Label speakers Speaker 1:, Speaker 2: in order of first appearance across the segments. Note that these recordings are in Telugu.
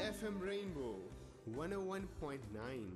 Speaker 1: FM Rainbow 101.9.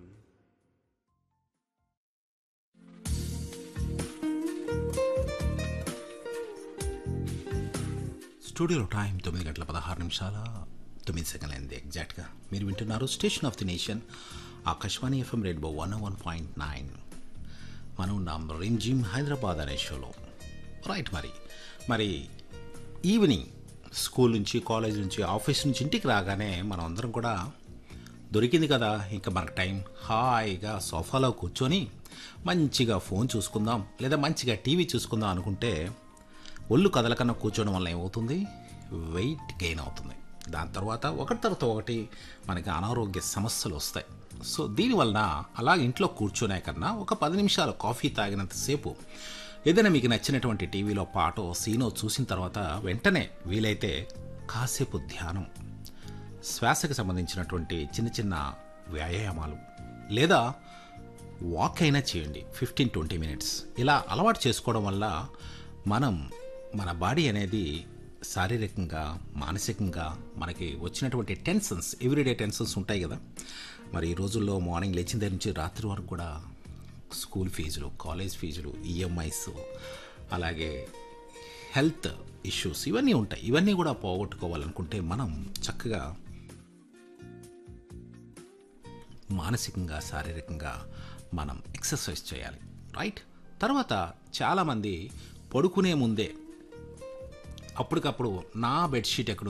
Speaker 2: స్టూడియోలో టైం తొమ్మిది గంటల పదహారు నిమిషాల తొమ్మిది సెకండ్లు అయింది ఎగ్జాక్ట్గా మీరు వింటున్నారు station of the nation Akashvani FM rainbow one one point nine మనం ఉన్నాం రింజిమ్ హైదరాబాద్ అనే షోలో రైట్ మరి మరి ఈవినింగ్ స్కూల్ నుంచి కాలేజ్ నుంచి ఆఫీస్ నుంచి ఇంటికి రాగానే మనం అందరం కూడా దొరికింది కదా ఇంకా మనకు టైం హాయిగా సోఫాలో కూర్చొని మంచిగా ఫోన్ చూసుకుందాం లేదా మంచిగా టీవీ చూసుకుందాం అనుకుంటే ఒళ్ళు కదలకన్నా కూర్చోవడం వల్ల ఏమవుతుంది వెయిట్ గెయిన్ అవుతుంది దాని తర్వాత ఒకటి తర్వాత ఒకటి మనకి అనారోగ్య సమస్యలు వస్తాయి సో దీనివలన అలా ఇంట్లో కూర్చునే కన్నా ఒక పది నిమిషాలు కాఫీ తాగినంతసేపు ఏదైనా మీకు నచ్చినటువంటి టీవీలో పాటో సీనో చూసిన తర్వాత వెంటనే వీలైతే కాసేపు ధ్యానం శ్వాసకు సంబంధించినటువంటి చిన్న చిన్న వ్యాయామాలు లేదా వాక్ అయినా చేయండి ఫిఫ్టీన్ ట్వంటీ మినిట్స్ ఇలా అలవాటు చేసుకోవడం వల్ల మనం మన బాడీ అనేది శారీరకంగా మానసికంగా మనకి వచ్చినటువంటి టెన్షన్స్ ఎవ్రీడే టెన్షన్స్ ఉంటాయి కదా మరి ఈ రోజుల్లో మార్నింగ్ లేచిన దగ్గర నుంచి రాత్రి వరకు కూడా స్కూల్ ఫీజులు కాలేజ్ ఫీజులు ఈఎంఐస్ అలాగే హెల్త్ ఇష్యూస్ ఇవన్నీ ఉంటాయి ఇవన్నీ కూడా పోగొట్టుకోవాలనుకుంటే మనం చక్కగా మానసికంగా శారీరకంగా మనం ఎక్సర్సైజ్ చేయాలి రైట్ తర్వాత చాలామంది పడుకునే ముందే అప్పటికప్పుడు నా బెడ్షీట్ ఎక్కడ